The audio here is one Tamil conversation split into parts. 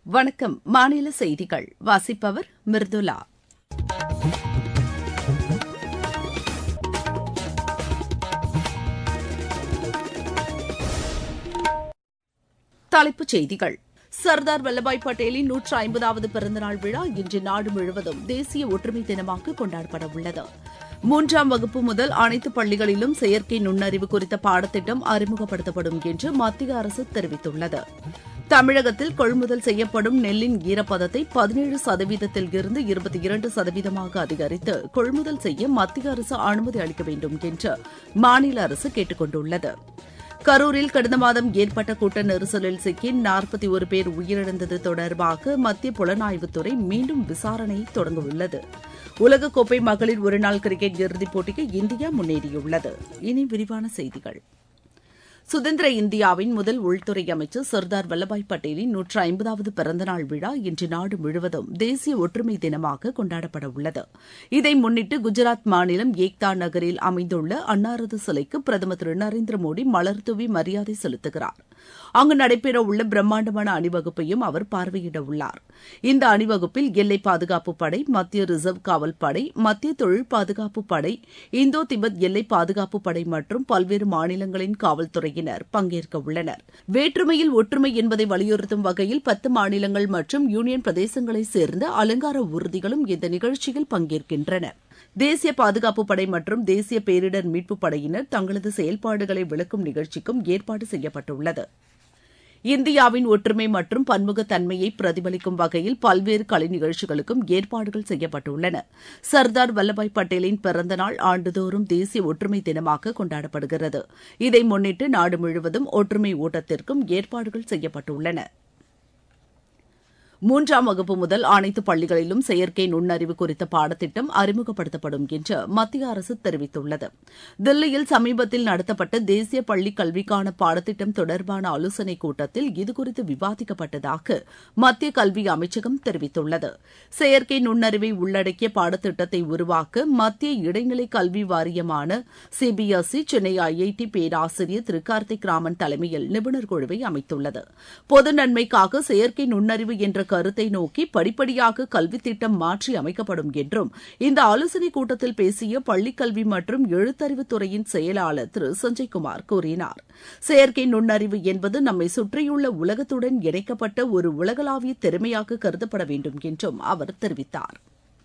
வணக்கம் மாநில செய்திகள் வாசிப்பவர் மிர்துலா தலைப்புச் செய்திகள் சர்தார் வல்லபாய் பட்டேலின் நூற்று ஐம்பதாவது பிறந்தநாள் விழா இன்று நாடு முழுவதும் தேசிய ஒற்றுமை தினமாக கொண்டாடப்பட உள்ளது மூன்றாம் வகுப்பு முதல் அனைத்து பள்ளிகளிலும் செயற்கை நுண்ணறிவு குறித்த பாடத்திட்டம் அறிமுகப்படுத்தப்படும் என்று மத்திய அரசு தெரிவித்துள்ளது தமிழகத்தில் கொள்முதல் செய்யப்படும் நெல்லின் ஈரப்பதத்தை பதினேழு சதவீதத்தில் இருந்து இருபத்தி இரண்டு சதவீதமாக அதிகரித்து கொள்முதல் செய்ய மத்திய அரசு அனுமதி அளிக்க வேண்டும் என்று மாநில அரசு கேட்டுக் கொண்டுள்ளது கரூரில் கடந்த மாதம் ஏற்பட்ட கூட்ட நெரிசலில் சிக்கி நாற்பத்தி ஒரு பேர் உயிரிழந்தது தொடர்பாக மத்திய புலனாய்வுத்துறை மீண்டும் விசாரணையை தொடங்கவுள்ளது உலகக்கோப்பை மகளிர் ஒருநாள் கிரிக்கெட் இறுதிப் போட்டிக்கு இந்தியா முன்னேறியுள்ளது இனி விரிவான செய்திகள் சுதந்திர இந்தியாவின் முதல் உள்துறை அமைச்சர் சர்தார் வல்லபாய் பட்டேலின் நூற்று ஐம்பதாவது பிறந்தநாள் விழா இன்று நாடு முழுவதும் தேசிய ஒற்றுமை தினமாக கொண்டாடப்பட உள்ளது இதை முன்னிட்டு குஜராத் மாநிலம் ஏக்தா நகரில் அமைந்துள்ள அன்னாரது சிலைக்கு பிரதமர் திரு நரேந்திர மோடி மலர்தூவி மரியாதை செலுத்துகிறார் அங்கு நடைபெறவுள்ள பிரம்மாண்டமான அணிவகுப்பையும் அவர் பார்வையிட உள்ளார் இந்த அணிவகுப்பில் எல்லை பாதுகாப்பு படை மத்திய ரிசர்வ் காவல் படை மத்திய தொழில் பாதுகாப்பு படை இந்தோ திபெத் எல்லை பாதுகாப்பு படை மற்றும் பல்வேறு மாநிலங்களின் காவல்துறையினர் பங்கேற்க உள்ளனர் வேற்றுமையில் ஒற்றுமை என்பதை வலியுறுத்தும் வகையில் பத்து மாநிலங்கள் மற்றும் யூனியன் பிரதேசங்களைச் சேர்ந்த அலங்கார ஊர்திகளும் இந்த நிகழ்ச்சியில் பங்கேற்கின்றன தேசிய பாதுகாப்பு படை மற்றும் தேசிய பேரிடர் மீட்புப் படையினர் தங்களது செயல்பாடுகளை விளக்கும் நிகழ்ச்சிக்கும் ஏற்பாடு செய்யப்பட்டுள்ளது இந்தியாவின் ஒற்றுமை மற்றும் பன்முகத்தன்மையை பிரதிபலிக்கும் வகையில் பல்வேறு கலை நிகழ்ச்சிகளுக்கும் ஏற்பாடுகள் செய்யப்பட்டுள்ளன சர்தார் வல்லபாய் பட்டேலின் பிறந்த நாள் ஆண்டுதோறும் தேசிய ஒற்றுமை தினமாக கொண்டாடப்படுகிறது இதை முன்னிட்டு நாடு முழுவதும் ஒற்றுமை ஓட்டத்திற்கும் ஏற்பாடுகள் செய்யப்பட்டுள்ளன மூன்றாம் வகுப்பு முதல் அனைத்து பள்ளிகளிலும் செயற்கை நுண்ணறிவு குறித்த பாடத்திட்டம் அறிமுகப்படுத்தப்படும் என்று மத்திய அரசு தெரிவித்துள்ளது தில்லியில் சமீபத்தில் நடத்தப்பட்ட தேசிய பள்ளி கல்விக்கான பாடத்திட்டம் தொடர்பான ஆலோசனைக் கூட்டத்தில் இதுகுறித்து விவாதிக்கப்பட்டதாக மத்திய கல்வி அமைச்சகம் தெரிவித்துள்ளது செயற்கை நுண்ணறிவை உள்ளடக்கிய பாடத்திட்டத்தை உருவாக்க மத்திய இடைநிலை கல்வி வாரியமான சிபிஎஸ்இ சென்னை ஐஐடி பேராசிரியர் திரு கார்த்திக் ராமன் தலைமையில் நிபுணர் குழுவை அமைத்துள்ளது பொது நன்மைக்காக செயற்கை நுண்ணறிவு என்ற கருத்தை நோக்கி படிப்படியாக கல்வித் திட்டம் மாற்றி அமைக்கப்படும் என்றும் இந்த ஆலோசனைக் கூட்டத்தில் பேசிய பள்ளிக்கல்வி மற்றும் எழுத்தறிவுத்துறையின் செயலாளர் திரு சஞ்சய்குமார் கூறினார் செயற்கை நுண்ணறிவு என்பது நம்மை சுற்றியுள்ள உலகத்துடன் இணைக்கப்பட்ட ஒரு உலகளாவிய திறமையாக கருதப்பட வேண்டும் என்றும் அவர் தெரிவித்தார்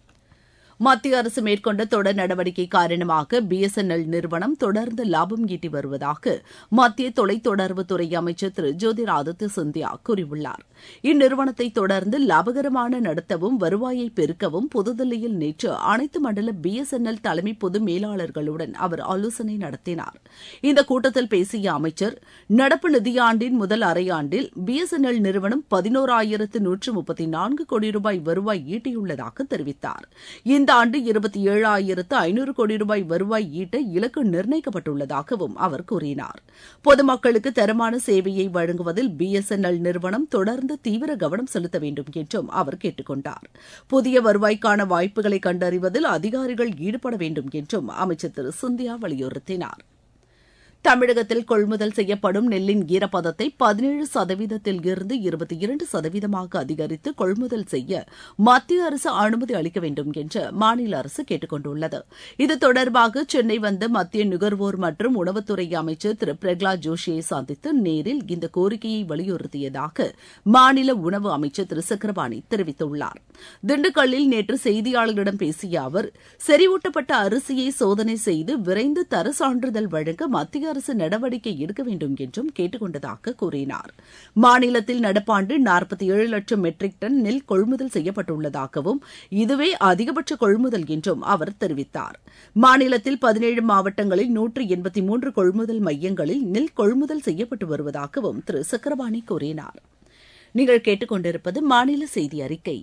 மத்திய அரசு மேற்கொண்ட தொடர் நடவடிக்கை காரணமாக பிஎஸ்என்எல் நிறுவனம் தொடர்ந்து லாபம் ஈட்டி வருவதாக மத்திய தொலைத்தொடர்புத்துறை அமைச்சர் திரு ஜோதிராதித்ய சிந்தியா கூறியுள்ளார் இந்நிறுவனத்தை தொடர்ந்து லாபகரமான நடத்தவும் வருவாயை பெருக்கவும் புதுதில்லியில் நேற்று அனைத்து மண்டல பிஎஸ்என்எல் தலைமை பொது மேலாளர்களுடன் அவர் ஆலோசனை நடத்தினார் இந்த கூட்டத்தில் பேசிய அமைச்சர் நடப்பு நிதியாண்டின் முதல் அரையாண்டில் பிஎஸ்என்எல் நிறுவனம் பதினோராயிரத்து நூற்று முப்பத்தி நான்கு கோடி ரூபாய் வருவாய் ஈட்டியுள்ளதாக தெரிவித்தார் இந்த ஆண்டு இருபத்தி ஏழாயிரத்து ஐநூறு கோடி ரூபாய் வருவாய் ஈட்ட இலக்கு நிர்ணயிக்கப்பட்டுள்ளதாகவும் அவர் கூறினார் பொதுமக்களுக்கு தரமான சேவையை வழங்குவதில் பிஎஸ்என்எல் நிறுவனம் தொடர்ந்து தீவிர கவனம் செலுத்த வேண்டும் என்றும் அவர் கேட்டுக் கொண்டார் புதிய வருவாய்க்கான வாய்ப்புகளை கண்டறிவதில் அதிகாரிகள் ஈடுபட வேண்டும் என்றும் அமைச்சர் திரு சிந்தியா வலியுறுத்தினார் தமிழகத்தில் கொள்முதல் செய்யப்படும் நெல்லின் ஈரப்பதத்தை பதினேழு சதவீதத்தில் இருந்து இருபத்தி இரண்டு சதவீதமாக அதிகரித்து கொள்முதல் செய்ய மத்திய அரசு அனுமதி அளிக்க வேண்டும் என்று மாநில அரசு கேட்டுக் கொண்டுள்ளது இது தொடர்பாக சென்னை வந்த மத்திய நுகர்வோர் மற்றும் உணவுத்துறை அமைச்சர் திரு பிரகலாத் ஜோஷியை சந்தித்து நேரில் இந்த கோரிக்கையை வலியுறுத்தியதாக மாநில உணவு அமைச்சர் திரு சக்கரபாணி தெரிவித்துள்ளார் திண்டுக்கல்லில் நேற்று செய்தியாளர்களிடம் பேசிய அவர் செறிவூட்டப்பட்ட அரிசியை சோதனை செய்து விரைந்து தர சான்றிதழ் வழங்க மத்திய அரசு நடவடிக்கை எடுக்க வேண்டும் என்றும் கேட்டுக் கொண்டதாக கூறினார் மாநிலத்தில் நடப்பாண்டு நாற்பத்தி ஏழு லட்சம் மெட்ரிக் டன் நெல் கொள்முதல் செய்யப்பட்டுள்ளதாகவும் இதுவே அதிகபட்ச கொள்முதல் என்றும் அவர் தெரிவித்தார் மாநிலத்தில் பதினேழு மாவட்டங்களில் நூற்று எண்பத்தி மூன்று கொள்முதல் மையங்களில் நெல் கொள்முதல் செய்யப்பட்டு வருவதாகவும் திரு சக்கரபாணி கூறினார் நீங்கள் கேட்டுக்கொண்டிருப்பது மாநில செய்தி அறிக்கை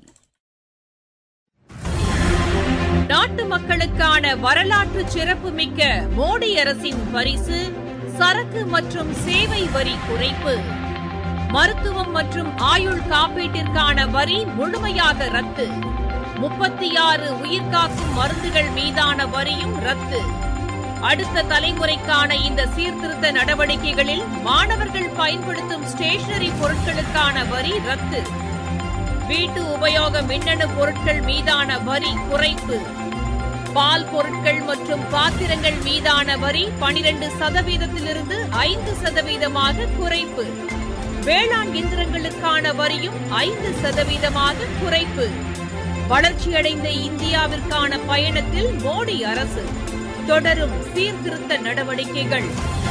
நாட்டு மக்களுக்கான வரலாற்று சிறப்புமிக்க மோடி அரசின் பரிசு சரக்கு மற்றும் சேவை வரி குறைப்பு மருத்துவம் மற்றும் ஆயுள் காப்பீட்டிற்கான வரி முழுமையாக ரத்து முப்பத்தி ஆறு உயிர்காக்கும் மருந்துகள் மீதான வரியும் ரத்து அடுத்த தலைமுறைக்கான இந்த சீர்திருத்த நடவடிக்கைகளில் மாணவர்கள் பயன்படுத்தும் ஸ்டேஷனரி பொருட்களுக்கான வரி ரத்து வீட்டு உபயோக மின்னணு பொருட்கள் மீதான வரி குறைப்பு பால் பொருட்கள் மற்றும் பாத்திரங்கள் மீதான வரி பனிரெண்டு சதவீதத்திலிருந்து ஐந்து சதவீதமாக குறைப்பு வேளாண் இயந்திரங்களுக்கான வரியும் ஐந்து சதவீதமாக குறைப்பு வளர்ச்சியடைந்த இந்தியாவிற்கான பயணத்தில் மோடி அரசு தொடரும் சீர்திருத்த நடவடிக்கைகள்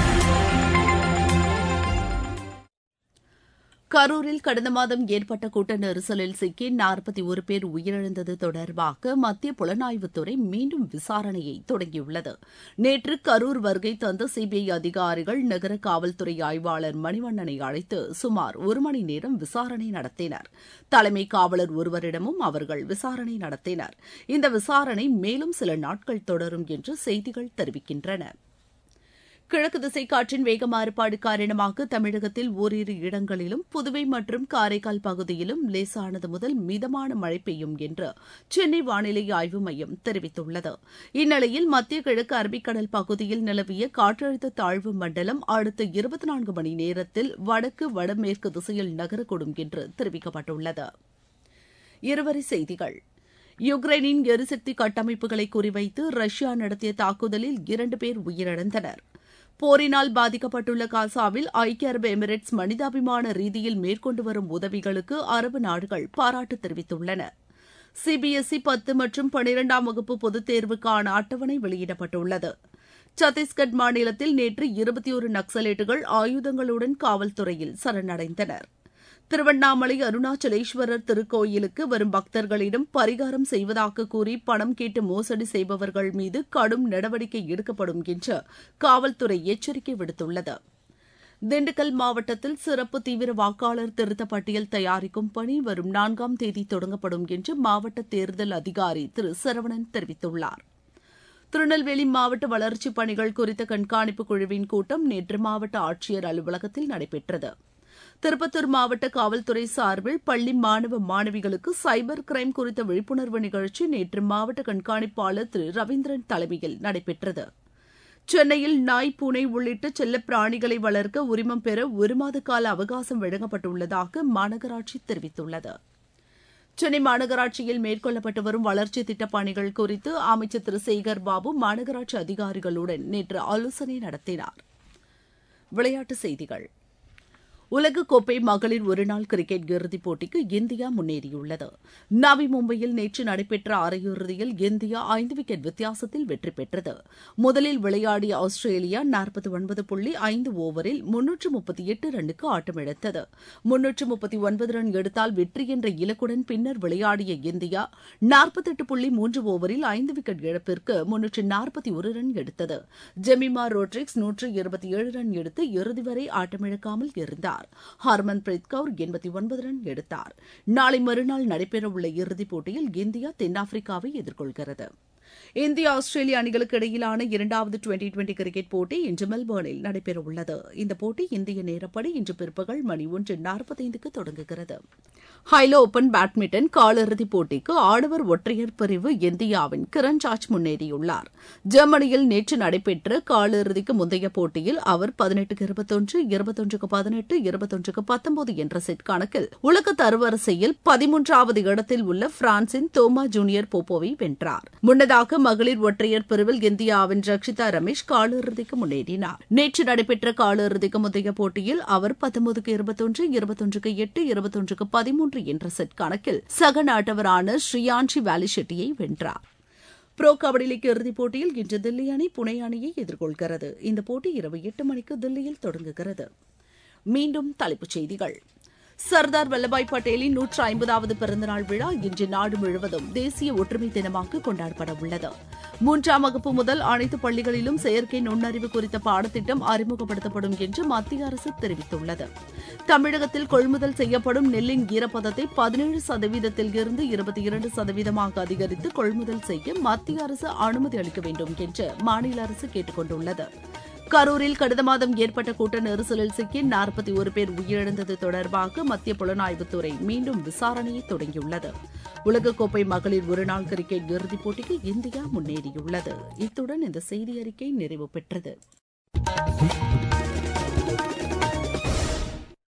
கரூரில் கடந்த மாதம் ஏற்பட்ட கூட்ட நெரிசலில் சிக்கி நாற்பத்தி ஒரு பேர் உயிரிழந்தது தொடர்பாக மத்திய புலனாய்வுத்துறை மீண்டும் விசாரணையை தொடங்கியுள்ளது நேற்று கரூர் வருகை தந்த சிபிஐ அதிகாரிகள் நகர காவல்துறை ஆய்வாளர் மணிவண்ணனை அழைத்து சுமார் ஒரு மணி நேரம் விசாரணை நடத்தினர் தலைமை காவலர் ஒருவரிடமும் அவர்கள் விசாரணை நடத்தினர் இந்த விசாரணை மேலும் சில நாட்கள் தொடரும் என்று செய்திகள் தெரிவிக்கின்றன கிழக்கு திசை காற்றின் வேக மாறுபாடு காரணமாக தமிழகத்தில் ஓரிரு இடங்களிலும் புதுவை மற்றும் காரைக்கால் பகுதியிலும் லேசானது முதல் மிதமான மழை பெய்யும் என்று சென்னை வானிலை ஆய்வு மையம் தெரிவித்துள்ளது இந்நிலையில் மத்திய கிழக்கு அரபிக்கடல் பகுதியில் நிலவிய காற்றழுத்த தாழ்வு மண்டலம் அடுத்த இருபத்தி நான்கு மணி நேரத்தில் வடக்கு வடமேற்கு திசையில் நகரக்கூடும் என்று தெரிவிக்கப்பட்டுள்ளது இருவரி செய்திகள் யுக்ரைனின் எரிசக்தி கட்டமைப்புகளை குறிவைத்து ரஷ்யா நடத்திய தாக்குதலில் இரண்டு பேர் உயிரிழந்தனர் போரினால் பாதிக்கப்பட்டுள்ள காசாவில் ஐக்கிய அரபு எமிரேட்ஸ் மனிதாபிமான ரீதியில் மேற்கொண்டு வரும் உதவிகளுக்கு அரபு நாடுகள் பாராட்டு தெரிவித்துள்ளன சிபிஎஸ்இ பத்து மற்றும் பனிரெண்டாம் வகுப்பு பொதுத் தேர்வுக்கான அட்டவணை வெளியிடப்பட்டுள்ளது சத்தீஸ்கட் மாநிலத்தில் நேற்று இருபத்தி ஒரு நக்சலைட்டுகள் ஆயுதங்களுடன் காவல்துறையில் சரணடைந்தனர் திருவண்ணாமலை அருணாச்சலேஸ்வரர் திருக்கோயிலுக்கு வரும் பக்தர்களிடம் பரிகாரம் செய்வதாக கூறி பணம் கேட்டு மோசடி செய்பவர்கள் மீது கடும் நடவடிக்கை எடுக்கப்படும் என்று காவல்துறை எச்சரிக்கை விடுத்துள்ளது திண்டுக்கல் மாவட்டத்தில் சிறப்பு தீவிர வாக்காளர் திருத்த பட்டியல் தயாரிக்கும் பணி வரும் நான்காம் தேதி தொடங்கப்படும் என்று மாவட்ட தேர்தல் அதிகாரி திரு சரவணன் தெரிவித்துள்ளார் திருநெல்வேலி மாவட்ட வளர்ச்சிப் பணிகள் குறித்த கண்காணிப்பு குழுவின் கூட்டம் நேற்று மாவட்ட ஆட்சியர் அலுவலகத்தில் நடைபெற்றது திருப்பத்தூர் மாவட்ட காவல்துறை சார்பில் பள்ளி மாணவ மாணவிகளுக்கு சைபர் கிரைம் குறித்த விழிப்புணர்வு நிகழ்ச்சி நேற்று மாவட்ட கண்காணிப்பாளர் திரு ரவீந்திரன் தலைமையில் நடைபெற்றது சென்னையில் நாய் பூனை உள்ளிட்ட செல்லப் பிராணிகளை வளர்க்க உரிமம் பெற ஒரு மாத கால அவகாசம் வழங்கப்பட்டுள்ளதாக மாநகராட்சி தெரிவித்துள்ளது சென்னை மாநகராட்சியில் மேற்கொள்ளப்பட்டு வரும் வளர்ச்சி திட்டப் பணிகள் குறித்து அமைச்சர் திரு சேகர் பாபு மாநகராட்சி அதிகாரிகளுடன் நேற்று ஆலோசனை நடத்தினார் விளையாட்டுச் செய்திகள் உலகக்கோப்பை மகளிர் ஒருநாள் கிரிக்கெட் இறுதிப் போட்டிக்கு இந்தியா முன்னேறியுள்ளது நவி மும்பையில் நேற்று நடைபெற்ற அரையிறுதியில் இந்தியா ஐந்து விக்கெட் வித்தியாசத்தில் வெற்றி பெற்றது முதலில் விளையாடிய ஆஸ்திரேலியா நாற்பத்தி ஒன்பது புள்ளி ஐந்து ஓவரில் முன்னூற்று முப்பத்தி எட்டு ரன்னுக்கு ஆட்டமிழந்தது முன்னூற்று முப்பத்தி ஒன்பது ரன் எடுத்தால் வெற்றி என்ற இலக்குடன் பின்னர் விளையாடிய இந்தியா நாற்பத்தெட்டு புள்ளி மூன்று ஓவரில் ஐந்து விக்கெட் இழப்பிற்கு முன்னூற்று நாற்பத்தி ஒரு ரன் எடுத்தது ஜெமிமா ரோட்ரிக்ஸ் நூற்று இருபத்தி ஏழு ரன் எடுத்து இறுதி வரை ஆட்டமிழக்காமல் இருந்தார் ஹர்மன் பிரீத் கவுர் எண்பத்தி ஒன்பது ரன் எடுத்தார் நாளை மறுநாள் நடைபெறவுள்ள இறுதிப் போட்டியில் இந்தியா தென்னாப்பிரிக்காவை எதிர்கொள்கிறது இந்திய ஆஸ்திரேலிய அணிகளுக்கு இடையிலான இரண்டாவது டுவெண்டி டுவெண்டி கிரிக்கெட் போட்டி இன்று மெல்பர்னில் நடைபெறவுள்ளது இந்த போட்டி இந்திய நேரப்படி இன்று பிற்பகல் மணி ஒன்று நாற்பத்தைந்துக்கு தொடங்குகிறது ஹைலோ ஓபன் பேட்மிண்டன் காலிறுதிப் போட்டிக்கு ஆடவர் ஒற்றையர் பிரிவு இந்தியாவின் கிரண் ஜார்ஜ் முன்னேறியுள்ளார் ஜெர்மனியில் நேற்று நடைபெற்ற காலிறுதிக்கு முந்தைய போட்டியில் அவர் பதினெட்டுக்கு இருபத்தொன்று இருபத்தொன்றுக்கு பதினெட்டு இருபத்தொன்றுக்கு பத்தொன்பது என்ற செட் கணக்கில் உலக தரவரிசையில் பதிமூன்றாவது இடத்தில் உள்ள பிரான்சின் தோமா ஜூனியர் போப்போவை வென்றார் முன்னதாக மகளிர் ஒற்றையர் பிரிவில் இந்தியாவின் ரக்ஷிதா ரமேஷ் காலிறுதிக்கு முன்னேறினார் நேற்று நடைபெற்ற காலிறுதிக்கு முந்தைய போட்டியில் அவர் பத்தொன்பதுக்கு இருபத்தொன்று இருபத்தொன்றுக்கு எட்டு இருபத்தொன்றுக்கு பதிமூன்று என்ற செட் கணக்கில் சக நாட்டவரான ஸ்ரீயான்ஷி வேலி ஷெட்டியை வென்றார் புரோ கபடி லீக் இறுதிப் போட்டியில் இன்று தில்லி அணி புனே அணியை எதிர்கொள்கிறது இந்த போட்டி இரவு எட்டு மணிக்கு தில்லியில் தொடங்குகிறது மீண்டும் தலைப்புச் செய்திகள் சர்தார் வல்லபாய் பட்டேலின் நூற்று ஐம்பதாவது பிறந்தநாள் விழா இன்று நாடு முழுவதும் தேசிய ஒற்றுமை தினமாக கொண்டாடப்பட உள்ளது மூன்றாம் வகுப்பு முதல் அனைத்து பள்ளிகளிலும் செயற்கை நுண்ணறிவு குறித்த பாடத்திட்டம் அறிமுகப்படுத்தப்படும் என்று மத்திய அரசு தெரிவித்துள்ளது தமிழகத்தில் கொள்முதல் செய்யப்படும் நெல்லின் ஈரப்பதத்தை பதினேழு சதவீதத்தில் இருந்து இருபத்தி இரண்டு சதவீதமாக அதிகரித்து கொள்முதல் செய்ய மத்திய அரசு அனுமதி அளிக்க வேண்டும் என்று மாநில அரசு கேட்டுக் கொண்டுள்ளது கரூரில் கடந்த மாதம் ஏற்பட்ட கூட்ட நெரிசலில் சிக்கி நாற்பத்தி ஒரு பேர் உயிரிழந்தது தொடர்பாக மத்திய புலனாய்வுத்துறை மீண்டும் விசாரணையை தொடங்கியுள்ளது உலகக்கோப்பை மகளிர் ஒருநாள் கிரிக்கெட் இறுதிப் போட்டிக்கு இந்தியா முன்னேறியுள்ளது இத்துடன் இந்த செய்தி அறிக்கை நிறைவு பெற்றது